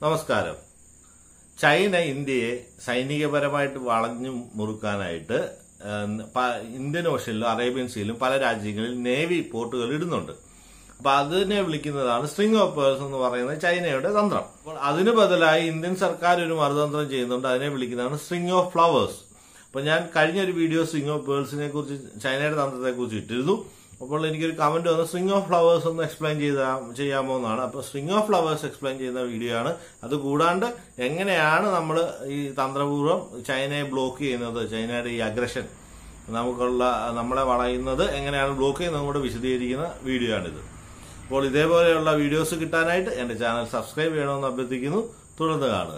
നമസ്കാരം ചൈന ഇന്ത്യയെ സൈനികപരമായിട്ട് വളഞ്ഞു മുറുക്കാനായിട്ട് ഏഹ്, പ- ഇന്ത്യൻ ഓഷനിലും അറേബ്യൻ സീയിലും പല രാജ്യങ്ങളിൽ നേവി പോർട്ടുകൾ ഇടുന്നുണ്ട് അപ്പൊ അതിനെ വിളിക്കുന്നതാണ് സ്ട്രിംഗ് ഓഫ് പേഴ്സ് എന്ന് പറയുന്നത് ചൈനയുടെ തന്ത്രം അപ്പോൾ അതിന് ബദലായി ഇന്ത്യൻ സർക്കാർ ഒരു മറുതന്ത്രം ചെയ്യുന്നുണ്ട് അതിനെ വിളിക്കുന്നതാണ് സ്ട്രിംഗ് ഓഫ് ഫ്ലവേഴ്സ് അപ്പൊ ഞാൻ കഴിഞ്ഞ ഒരു വീഡിയോ സ്ട്രിംഗ് ഓഫ് പേഴ്സിനെ കുറിച്ച് ചൈനയുടെ തന്ത്രത്തെ കുറിച്ച് ഇട്ടിരുന്നു അപ്പോൾ എനിക്കൊരു കമന്റ് വന്നു സ്ട്രിംഗ് ഓഫ് ഫ്ലവേഴ്സ് ഒന്ന് എക്സ്പ്ലെയിൻ ചെയ്താ ചെയ്യാമോ എന്നാണ് അപ്പൊ സ്ട്രിംഗ് ഓഫ് ഫ്ലവേഴ്സ് എക്സ്പ്ലെയിൻ ചെയ്യുന്ന വീഡിയോ ആണ് അത് കൂടാണ്ട് എങ്ങനെയാണ് നമ്മൾ ഈ തന്ത്രപൂർവ്വം ചൈനയെ ബ്ലോക്ക് ചെയ്യുന്നത് ചൈനയുടെ ഈ അഗ്രഷൻ നമുക്കുള്ള നമ്മളെ വളയുന്നത് എങ്ങനെയാണ് ബ്ലോക്ക് ചെയ്യുന്നത് കൂടെ വിശദീകരിക്കുന്ന വീഡിയോ ആണിത് അപ്പോൾ ഇതേപോലെയുള്ള വീഡിയോസ് കിട്ടാനായിട്ട് എന്റെ ചാനൽ സബ്സ്ക്രൈബ് ചെയ്യണമെന്ന് അഭ്യർത്ഥിക്കുന്നു തുടർന്ന് കാണുക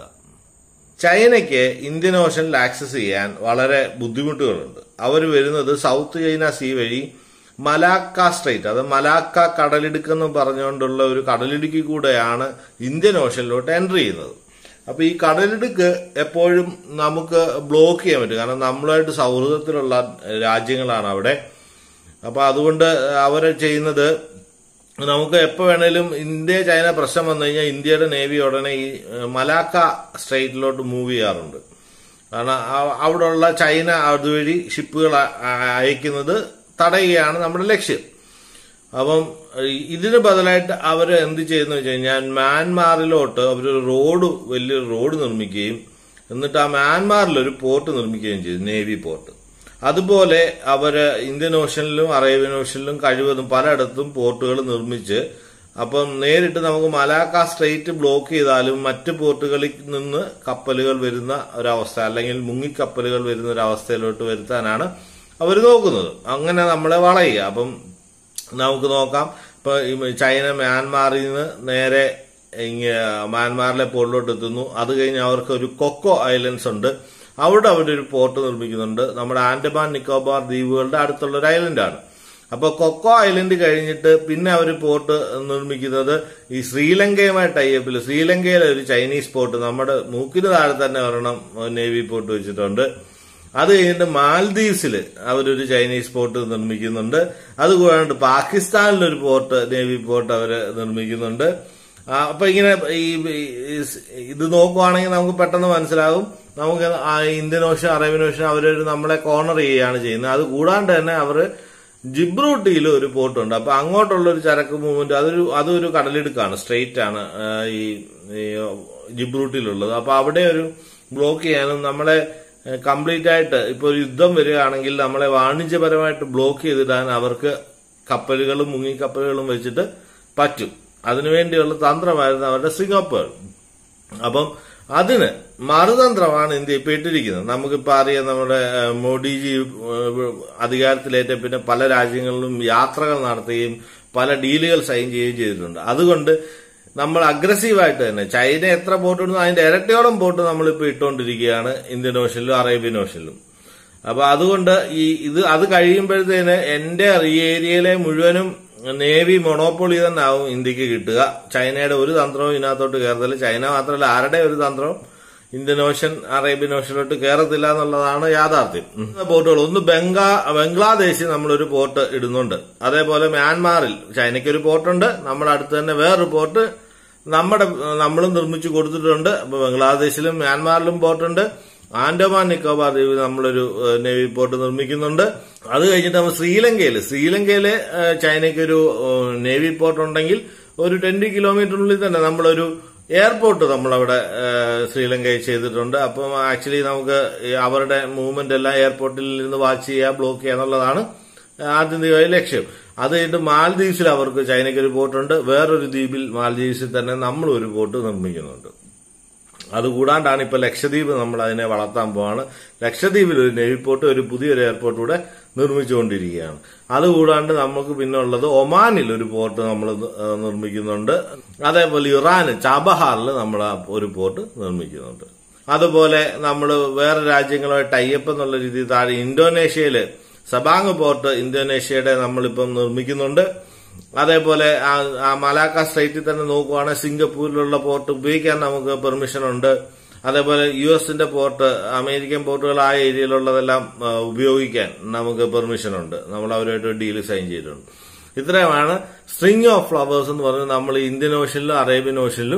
ചൈനയ്ക്ക് ഇന്ത്യൻ ഓഷനിൽ ആക്സസ് ചെയ്യാൻ വളരെ ബുദ്ധിമുട്ടുകളുണ്ട് അവർ വരുന്നത് സൗത്ത് ചൈന സീ വഴി മലാക്ക സ്ട്രൈറ്റ് അത് മലാക്ക കടലിടുക്കെന്ന് പറഞ്ഞുകൊണ്ടുള്ള ഒരു കടലിടുക്കി കൂടെയാണ് ഇന്ത്യൻ ഓഷനിലോട്ട് എൻട്രി ചെയ്യുന്നത് അപ്പൊ ഈ കടലിടുക്ക് എപ്പോഴും നമുക്ക് ബ്ലോക്ക് ചെയ്യാൻ പറ്റും കാരണം നമ്മളുമായിട്ട് സൗഹൃദത്തിലുള്ള രാജ്യങ്ങളാണ് അവിടെ അപ്പൊ അതുകൊണ്ട് അവര് ചെയ്യുന്നത് നമുക്ക് എപ്പോ വേണേലും ഇന്ത്യ ചൈന പ്രശ്നം വന്നു കഴിഞ്ഞാൽ ഇന്ത്യയുടെ നേവി ഉടനെ ഈ ഏഹ്, മലാക്ക സ്ട്രൈറ്റിലോട്ട് മൂവ് ചെയ്യാറുണ്ട് കാരണം ആ- അവിടെയുള്ള ചൈന അതുവഴി ഷിപ്പുകൾ അ- അ- അയക്കുന്നത് തടയുകയാണ് നമ്മുടെ ലക്ഷ്യം അപ്പം ഈ- ഇതിന് ബദലായിട്ട് അവർ എന്ത് ചെയ്യുന്നു വെച്ച് കഴിഞ്ഞാൽ മ്യാൻമാറിലോട്ട് അവരൊരു റോഡ് വലിയൊരു റോഡ് നിർമ്മിക്കുകയും എന്നിട്ട് ആ മ്യാൻമാറിൽ ഒരു പോർട്ട് നിർമ്മിക്കുകയും ചെയ്തു നേവി പോർട്ട് അതുപോലെ അവര് ഇന്ത്യൻ ഓഷനിലും അറേബ്യൻ ഓഷനിലും കഴിവതും പലയിടത്തും പോർട്ടുകൾ നിർമ്മിച്ച് അപ്പം നേരിട്ട് നമുക്ക് മലാക്ക സ്ട്രേറ്റ് ബ്ലോക്ക് ചെയ്താലും മറ്റ് പോർട്ടുകളിൽ നിന്ന് കപ്പലുകൾ വരുന്ന ഒരവസ്ഥ അല്ലെങ്കിൽ മുങ്ങിക്കപ്പലുകൾ വരുന്ന ഒരു അവസ്ഥയിലോട്ട് വരുത്താനാണ് അവർ നോക്കുന്നത് അങ്ങനെ നമ്മളെ വളയുക അപ്പം നമുക്ക് നോക്കാം ഇപ്പൊ ഈ ചൈന മ്യാൻമാറിൽ നിന്ന് നേരെ ഇങ്ങ മ്യാൻമാറിലെ പോർട്ടിലോട്ട് എത്തുന്നു അത് കഴിഞ്ഞ് അവർക്ക് ഒരു കൊക്കോ ഐലൻഡ്സ് ഉണ്ട് അവിടെ അവരൊരു പോർട്ട് നിർമ്മിക്കുന്നുണ്ട് നമ്മുടെ ആൻഡമാൻ നിക്കോബാർ ദ്വീപുകളുടെ അടുത്തുള്ള ഒരു ഐലൻഡാണ് അപ്പൊ കൊക്കോ ഐലൻഡ് കഴിഞ്ഞിട്ട് പിന്നെ അവർ പോർട്ട് നിർമ്മിക്കുന്നത് ഈ ശ്രീലങ്കയുമായി ടൈപ്പിൽ ശ്രീലങ്കയിലെ ഒരു ചൈനീസ് പോർട്ട് നമ്മുടെ മൂക്കിന് താഴെ തന്നെ ഒരെണ്ണം നേവി പോർട്ട് വെച്ചിട്ടുണ്ട് അത് കഴിഞ്ഞിട്ട് മാൽദീവ്സിൽ അവരൊരു ചൈനീസ് പോർട്ട് നിർമ്മിക്കുന്നുണ്ട് അതുകൂടാണ്ട് പാകിസ്ഥാനിലൊരു പോർട്ട് നേവി പോർട്ട് അവര് നിർമ്മിക്കുന്നുണ്ട് ആ, അപ്പൊ ഇങ്ങനെ ഈ ഈ ഇത് നോക്കുവാണെങ്കിൽ നമുക്ക് പെട്ടെന്ന് മനസ്സിലാകും നമുക്ക് ആ ഇന്ത്യൻ ഓഷൻ അറേബ്യൻ ഓഷൻ അവരൊരു നമ്മളെ കോർണർ ചെയ്യുകയാണ് ചെയ്യുന്നത് അത് കൂടാണ്ട് തന്നെ അവര് ജിബ്രൂട്ടിയിൽ ഒരു പോർട്ടുണ്ട് അപ്പൊ അങ്ങോട്ടുള്ള ഒരു ചരക്ക് മൂവ്മെന്റ് അതൊരു അതൊരു കടലിടുക്കാണ് സ്ട്രെയിറ്റ് ആണ് ആ, ഈ ഈ ജിബ്രൂട്ടിലുള്ളത് അപ്പൊ അവിടെ ഒരു ബ്ലോക്ക് ചെയ്യാനും നമ്മളെ കംപ്ലീറ്റ് ആയിട്ട് ഇപ്പൊ ഒരു യുദ്ധം വരികയാണെങ്കിൽ നമ്മളെ വാണിജ്യപരമായിട്ട് ബ്ലോക്ക് ചെയ്തിടാൻ അവർക്ക് കപ്പലുകളും മുങ്ങിക്കപ്പലുകളും വെച്ചിട്ട് പറ്റും അതിനുവേണ്ടിയുള്ള തന്ത്രമായിരുന്നു അവരുടെ സിംഗപ്പൂർ അപ്പം അതിന് മറുതന്ത്രമാണ് ഇന്ത്യ ഇപ്പൊ ഇട്ടിരിക്കുന്നത് നമുക്കിപ്പോ അറിയാം നമ്മുടെ ഏഹ്, മോഡിജി ഏഹ്, അധികാരത്തിലേറ്റ പിന്നെ പല രാജ്യങ്ങളിലും യാത്രകൾ നടത്തുകയും പല ഡീലുകൾ സൈൻ ചെയ്യുകയും ചെയ്തിട്ടുണ്ട് അതുകൊണ്ട് നമ്മൾ അഗ്രസീവായിട്ട് തന്നെ ചൈന എത്ര ബോട്ട് ഇടുന്നു അതിന്റെ ഇരട്ടിയോളം ബോട്ട് നമ്മളിപ്പോ ഇട്ടുകൊണ്ടിരിക്കുകയാണ് ഇന്ത്യൻ ഓഷനിലും അറേബ്യൻ ഓഷനിലും അപ്പൊ അതുകൊണ്ട് ഈ ഇത് അത് കഴിയുമ്പോഴത്തേന് എന്റെ ഈ ഏരിയയിലെ മുഴുവനും നേവി മൊണോപ്പൊളി തന്നെ ആവും ഇന്ത്യക്ക് കിട്ടുക ചൈനയുടെ ഒരു തന്ത്രവും ഇതിനകത്തോട്ട് കയറത്തില്ല ചൈന മാത്രമല്ല ആരുടെ ഒരു തന്ത്രവും ഇന്ത്യൻ ഓഷൻ അറേബ്യൻ ഓഷനിലോട്ട് കയറത്തില്ല എന്നുള്ളതാണ് യാഥാർത്ഥ്യം ഉം. പോർട്ടുകൾ ഒന്ന് ബംഗാ ബംഗ്ലാദേശിൽ നമ്മളൊരു പോർട്ട് ഇടുന്നുണ്ട് അതേപോലെ മ്യാൻമാറിൽ ചൈനയ്ക്ക് ഒരു പോർട്ടുണ്ട് നമ്മുടെ അടുത്ത് തന്നെ വേറൊരു പോർട്ട് നമ്മുടെ നമ്മളും നിർമ്മിച്ചു കൊടുത്തിട്ടുണ്ട് അപ്പൊ ബംഗ്ലാദേശിലും മ്യാൻമാറിലും പോർട്ടുണ്ട് ആൻഡമാൻ നിക്കോബാർ ദ്വീപിൽ നമ്മളൊരു ഏഹ്, നേവി പോർട്ട് നിർമ്മിക്കുന്നുണ്ട് അത് കഴിഞ്ഞിട്ട് നമ്മൾ ശ്രീലങ്കയിൽ ശ്രീലങ്കയിലെ ഏഹ്, ചൈനയ്ക്കൊരു ഏഹ്, നേവി പോർട്ട് ഉണ്ടെങ്കിൽ ഒരു ട്വന്റി കിലോമീറ്ററിനുള്ളിൽ തന്നെ നമ്മളൊരു എയർപോർട്ട് നമ്മളവിടെ ഏഹ്, ശ്രീലങ്കയിൽ ചെയ്തിട്ടുണ്ട് അപ്പം ആക്ച്വലി നമുക്ക് ഈ അവരുടെ മൂവ്മെന്റ് എല്ലാം എയർപോർട്ടിൽ നിന്ന് വാച്ച് ചെയ്യുക ബ്ലോക്ക് ചെയ്യുക എന്നുള്ളതാണ് ആത്യന്തികമായ ലക്ഷ്യം അത് കഴിഞ്ഞിട്ട് മാൽദീവ്സിൽ അവർക്ക് ചൈനയ്ക്ക് ഒരു പോർട്ടുണ്ട് വേറൊരു ദ്വീപിൽ മാൽദീവ്സിൽ തന്നെ നമ്മൾ ഒരു പോർട്ട് നിർമ്മിക്കുന്നുണ്ട് അതുകൂടാണ്ടാണ് ഇപ്പൊ ലക്ഷദ്വീപ് നമ്മൾ അതിനെ വളർത്താൻ പോവാണ് ലക്ഷദ്വീപിൽ ഒരു നേവി പോർട്ട് ഒരു പുതിയൊരു എയർപോർട്ട് കൂടെ നിർമ്മിച്ചുകൊണ്ടിരിക്കുകയാണ് അതുകൂടാണ്ട് നമുക്ക് പിന്നെ ഉള്ളത് ഒമാനിൽ ഒരു പോർട്ട് നമ്മൾ നിർമ്മിക്കുന്നുണ്ട് അതേപോലെ ഇറാന് ചാബഹാറിൽ നമ്മൾ ഒരു പോർട്ട് നിർമ്മിക്കുന്നുണ്ട് അതുപോലെ നമ്മൾ വേറെ രാജ്യങ്ങളുമായി ടൈപ്പ് എന്നുള്ള രീതിയിൽ താഴെ ഇന്തോനേഷ്യയില് സബാങ് പോർട്ട് ഇന്തോനേഷ്യയുടെ നമ്മളിപ്പം നിർമ്മിക്കുന്നുണ്ട് അതേപോലെ ആ- ആ മലാക്ക സ്ട്രൈറ്റിൽ തന്നെ നോക്കുവാണെങ്കിൽ സിംഗപ്പൂരിലുള്ള പോർട്ട് ഉപയോഗിക്കാൻ നമുക്ക് പെർമിഷൻ ഉണ്ട് അതേപോലെ യു എസിന്റെ പോർട്ട് അമേരിക്കൻ പോർട്ടുകൾ ആ ഏരിയയിലുള്ളതെല്ലാം ആ, ഉപയോഗിക്കാൻ നമുക്ക് പെർമിഷൻ ഉണ്ട് നമ്മൾ അവരുമായിട്ട് ഡീൽ സൈൻ ചെയ്തിട്ടുണ്ട് ഇത്രയുമാണ് സ്ട്രിങ് ഓഫ് ഫ്ലവേഴ്സ് എന്ന് പറഞ്ഞ് നമ്മൾ ഇന്ത്യൻ ഓഷനിലും അറേബ്യൻ ഓഷനിലും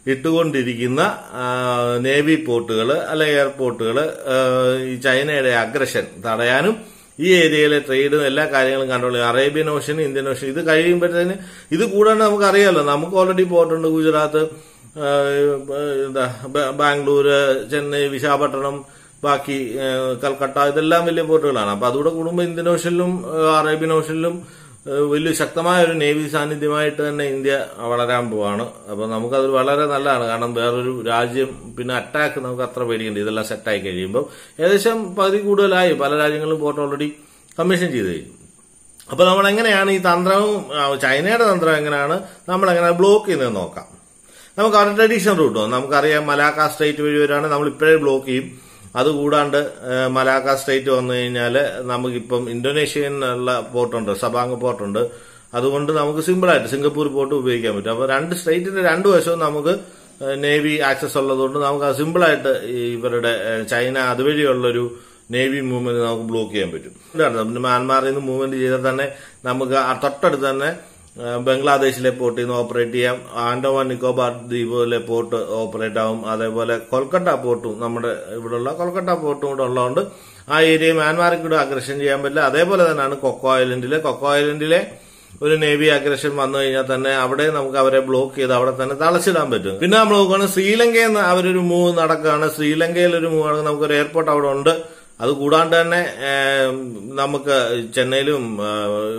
ഇട്ടുകൊണ്ടിരിക്കുന്ന ആ, നേവി പോർട്ടുകൾ അല്ലെ എയർപോർട്ടുകൾ ഈ ചൈനയുടെ അഗ്രഷൻ തടയാനും ഈ ഏരിയയിലെ ട്രേഡും എല്ലാ കാര്യങ്ങളും കൺട്രോൾ ചെയ്യും അറേബ്യൻ ഓഷൻ ഇന്ത്യൻ ഓഷൻ ഇത് കഴിയുമ്പോഴത്തേന് ഇത് കൂടാണ്ട് നമുക്കറിയാലോ നമുക്ക് ഓൾറെഡി പോർട്ടുണ്ട് ഗുജറാത്ത് ആ, എന്താ ബ- ബാംഗ്ലൂര് ചെന്നൈ വിശാഖപട്ടണം ബാക്കി ആ, കൽക്കട്ട ഇതെല്ലാം വലിയ പോർട്ടുകളാണ് അപ്പൊ അതുകൂടെ കൂടുമ്പോൾ ഇന്ത്യൻ ഓഷനിലും ആ, അറേബ്യൻ ഓഷനിലും ആ, വലിയ ശക്തമായ ഒരു നേവി സാന്നിധ്യമായിട്ട് തന്നെ ഇന്ത്യ വളരാൻ പോവാണ് അപ്പൊ നമുക്കത് വളരെ നല്ലതാണ് കാരണം വേറൊരു രാജ്യം പിന്നെ അറ്റാക്ക് നമുക്ക് അത്ര പേടിക്കണ്ട ഇതെല്ലാം സെറ്റായി കഴിയുമ്പോൾ ഏകദേശം പകുതി കൂടുതലായി പല രാജ്യങ്ങളും പോർട്ട് ഓൾറെഡി കമ്മീഷൻ ചെയ്ത് കഴിഞ്ഞു അപ്പൊ നമ്മൾ എങ്ങനെയാണ് ഈ തന്ത്രവും ആ, ചൈനയുടെ തന്ത്രം എങ്ങനെയാണ് നമ്മൾ എങ്ങനെ ബ്ലോക്ക് ചെയ്യുന്നത് നോക്കാം നമുക്ക് അവരുടെ ട്രഡീഷണൽ റൂട്ടോ നമുക്കറിയാം മലാക്ക സ്ട്രേറ്റ് വഴി വരികയാണെങ്കിൽ നമ്മൾ ഇപ്പോഴേ ബ്ലോക്ക് ചെയ്യും അതുകൂടാണ്ട് ഏഹ്, മലാക്ക സ്ട്രേറ്റ് വന്നു കഴിഞ്ഞാൽ നമുക്കിപ്പം ഇന്തോനേഷ്യനുള്ള പോർട്ടുണ്ട് സബാങ് പോർട്ടുണ്ട് അതുകൊണ്ട് നമുക്ക് സിമ്പിളായിട്ട് സിംഗപ്പൂർ പോർട്ട് ഉപയോഗിക്കാൻ പറ്റും അപ്പോൾ രണ്ട് സ്ട്രേറ്റിന്റെ രണ്ട് വശവും നമുക്ക് ഏഹ്, നേവി ആക്സസ് ഉള്ളതുകൊണ്ട് നമുക്ക് അത് സിമ്പിളായിട്ട് ഈ ഇവരുടെ ഏഹ്, ചൈന അതുവഴിയുള്ളൊരു നേവി മൂവ്മെന്റ് നമുക്ക് ബ്ലോക്ക് ചെയ്യാൻ പറ്റും ഇതാണ് പിന്നെ മ്യാൻമാറിൽ നിന്ന് മൂവ്മെന്റ് ചെയ്താൽ തന്നെ നമുക്ക് ആ തൊട്ടടുത്ത് തന്നെ ആ, ബംഗ്ലാദേശിലെ പോർട്ടിൽ നിന്ന് ഓപ്പറേറ്റ് ചെയ്യാം ആൻഡമാൻ നിക്കോബാർ ദ്വീപിലെ പോർട്ട് ഓപ്പറേറ്റ് ആവും അതേപോലെ കൊൽക്കത്ത പോർട്ടും നമ്മുടെ ഇവിടെയുള്ള കൊൽക്കത്ത പോർട്ടും കൂടെ ഉള്ളതുകൊണ്ട് ആ ഏരിയ മ്യാൻമാറിൽ കൂടെ അഗ്രഷൻ ചെയ്യാൻ പറ്റില്ല അതേപോലെ തന്നെയാണ് കൊക്കോ ഐലൻഡിലെ കൊക്കോ ഐലൻഡിലെ ഒരു നേവി അഗ്രഷൻ വന്നു കഴിഞ്ഞാൽ തന്നെ അവിടെ നമുക്ക് അവരെ ബ്ലോക്ക് ചെയ്ത് അവിടെ തന്നെ തളച്ചിടാൻ പറ്റും പിന്നെ നമ്മൾ നോക്കുകയാണെങ്കിൽ ശ്രീലങ്കയിൽ നിന്ന് അവരൊരു മൂവ് നടക്കുകയാണ് ശ്രീലങ്കയിൽ ഒരു മൂവ് ആണെങ്കിൽ നമുക്കൊരു എയർപോർട്ട് അവിടെ ഉണ്ട് അത് കൂടാണ്ട് തന്നെ ഏം, നമുക്ക് ചെന്നൈയിലും ആ,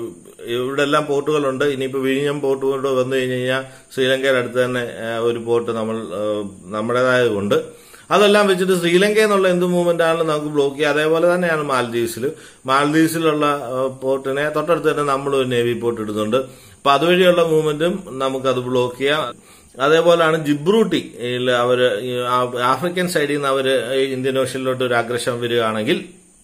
ഇവിടെ എല്ലാം പോർട്ടുകളുണ്ട് ഇനിയിപ്പോ വിഴിഞ്ഞം പോർട്ട് കൊണ്ട് വന്നു കഴിഞ്ഞ് കഴിഞ്ഞാൽ ശ്രീലങ്കയുടെ അടുത്ത് തന്നെ ആ, ഒരു പോർട്ട് നമ്മൾ ആ, നമ്മുടേതായതുകൊണ്ട് അതെല്ലാം വെച്ചിട്ട് ശ്രീലങ്ക എന്നുള്ള എന്ത് മൂവ്മെന്റ് ആണെങ്കിലും നമുക്ക് ബ്ലോക്ക് ചെയ്യാം അതേപോലെ തന്നെയാണ് മാൽദീവ്സിൽ മാൽദീവ്സിലുള്ള ആ, പോർട്ടിനെ തൊട്ടടുത്ത് തന്നെ നമ്മൾ ഒരു നേവി പോർട്ട് ഇടുന്നുണ്ട് അപ്പൊ അതുവഴിയുള്ള മൂവ്മെന്റും നമുക്കത് ബ്ലോക്ക് ചെയ്യാം അതേപോലെയാണ് ജിബ്രൂട്ടി ഇതില് അവര് ഈ ആ- ആഫ്രിക്കൻ സൈഡിൽ നിന്ന് അവര് ഈ ഇന്ത്യൻ ഓഷ്യനിലോട്ട് ഒരു അഗ്രഷൻ വരികയാണെങ്കിൽ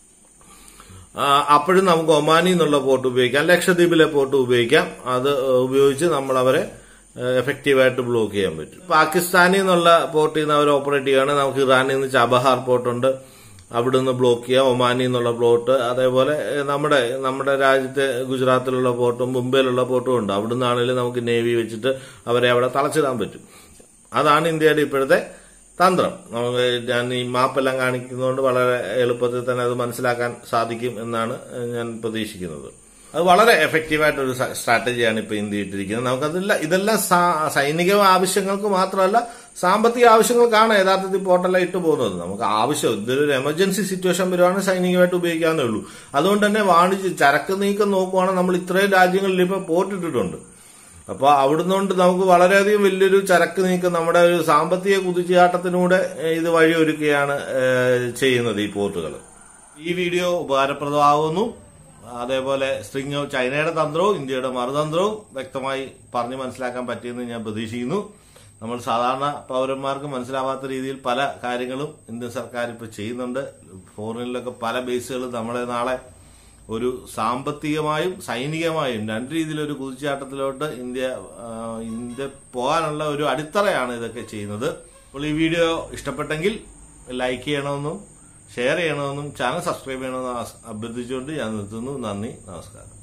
ആ, അപ്പോഴും നമുക്ക് ഒമാനി എന്നുള്ള പോർട്ട് ഉപയോഗിക്കാം ലക്ഷദ്വീപിലെ പോർട്ട് ഉപയോഗിക്കാം അത് ഉപയോഗിച്ച് നമ്മൾ അവരെ എഫക്റ്റീവായിട്ട് ബ്ലോക്ക് ചെയ്യാൻ പറ്റും പാകിസ്ഥാനിൽ നിന്നുള്ള പോർട്ടിൽ നിന്ന് അവർ ഓപ്പറേറ്റ് ചെയ്യുകയാണെങ്കിൽ നമുക്ക് ഇറാനിൽ നിന്ന് ചബഹാർ പോർട്ടുണ്ട് അവിടെ നിന്ന് ബ്ലോക്ക് ചെയ്യാം ഒമാനിൽ നിന്നുള്ള പോർട്ട് അതേപോലെ ഏഹ്, നമ്മുടെ നമ്മുടെ രാജ്യത്തെ ഗുജറാത്തിലുള്ള പോർട്ടും മുംബൈയിലുള്ള പോർട്ടും ഉണ്ട് അവിടെ നിന്നാണെങ്കിലും നമുക്ക് നേവി വെച്ചിട്ട് അവരെ അവിടെ തളച്ചിടാൻ പറ്റും അതാണ് ഇന്ത്യയുടെ ഇപ്പോഴത്തെ തന്ത്രം നമുക്ക് ഞാൻ ഈ മാപ്പെല്ലാം കാണിക്കുന്നതുകൊണ്ട് വളരെ എളുപ്പത്തിൽ തന്നെ അത് മനസ്സിലാക്കാൻ സാധിക്കും എന്നാണ് ഞാൻ പ്രതീക്ഷിക്കുന്നത് അത് വളരെ എഫക്റ്റീവായിട്ടൊരു സ- സ്ട്രാറ്റജിയാണ് ഇപ്പൊ ഇന്ത്യ ഇട്ടിരിക്കുന്നത് നമുക്കതില്ല ഇതെല്ലാം സാ- സൈനിക ആവശ്യങ്ങൾക്ക് മാത്രമല്ല സാമ്പത്തിക ആവശ്യങ്ങൾക്കാണ് യഥാർത്ഥത്തിൽ പോർട്ടെല്ലാം ഇട്ട് പോകുന്നത് നമുക്ക് ആവശ്യം ഇതൊരു എമർജൻസി സിറ്റുവേഷൻ വരുവാണെങ്കിൽ സൈനികമായിട്ട് ഉപയോഗിക്കാവുന്നേ ഉള്ളൂ അതുകൊണ്ട് തന്നെ വാണിജ്യ ചരക്ക് നീക്കം നോക്കുവാണെങ്കിൽ നമ്മൾ ഇത്രയും രാജ്യങ്ങളിൽ ഇപ്പൊ പോർട്ട് ഇട്ടിട്ടുണ്ട് അപ്പൊ അവിടുന്ന് കൊണ്ട് നമുക്ക് വളരെയധികം വലിയൊരു ചരക്ക് നീക്കം നമ്മുടെ ഒരു സാമ്പത്തിക കുതിച്ചുചാട്ടത്തിനൂടെ ഏഹ്, ഇത് വഴിയൊരുക്കുകയാണ് ഏഹ്, ചെയ്യുന്നത് ഈ പോർട്ടുകൾ ഈ വീഡിയോ ഉപകാരപ്രദമാകുന്നു അതേപോലെ സ്ട്രിങ് ചൈനയുടെ തന്ത്രവും ഇന്ത്യയുടെ മറുതന്ത്രവും വ്യക്തമായി പറഞ്ഞു മനസ്സിലാക്കാൻ പറ്റിയെന്ന് ഞാൻ പ്രതീക്ഷിക്കുന്നു നമ്മൾ സാധാരണ പൗരന്മാർക്ക് മനസ്സിലാവാത്ത രീതിയിൽ പല കാര്യങ്ങളും ഇന്ത്യൻ സർക്കാർ ഇപ്പോൾ ചെയ്യുന്നുണ്ട് ഫോറിനിലൊക്കെ പല ബേസുകളും നമ്മളെ നാളെ ഒരു സാമ്പത്തികമായും സൈനികമായും രണ്ട് രീതിയിലൊരു കുതിച്ചാട്ടത്തിലോട്ട് ഇന്ത്യ ആ, ഇന്ത്യ പോകാനുള്ള ഒരു അടിത്തറയാണ് ഇതൊക്കെ ചെയ്യുന്നത് അപ്പോൾ ഈ വീഡിയോ ഇഷ്ടപ്പെട്ടെങ്കിൽ ലൈക്ക് ചെയ്യണമെന്നും ഷെയർ ചെയ്യണമെന്നും ചാനൽ സബ്സ്ക്രൈബ് ചെയ്യണമെന്നും ആസ്- അഭ്യർത്ഥിച്ചുകൊണ്ട് ഞാൻ നിർത്തുന്നു നന്ദി നമസ്കാരം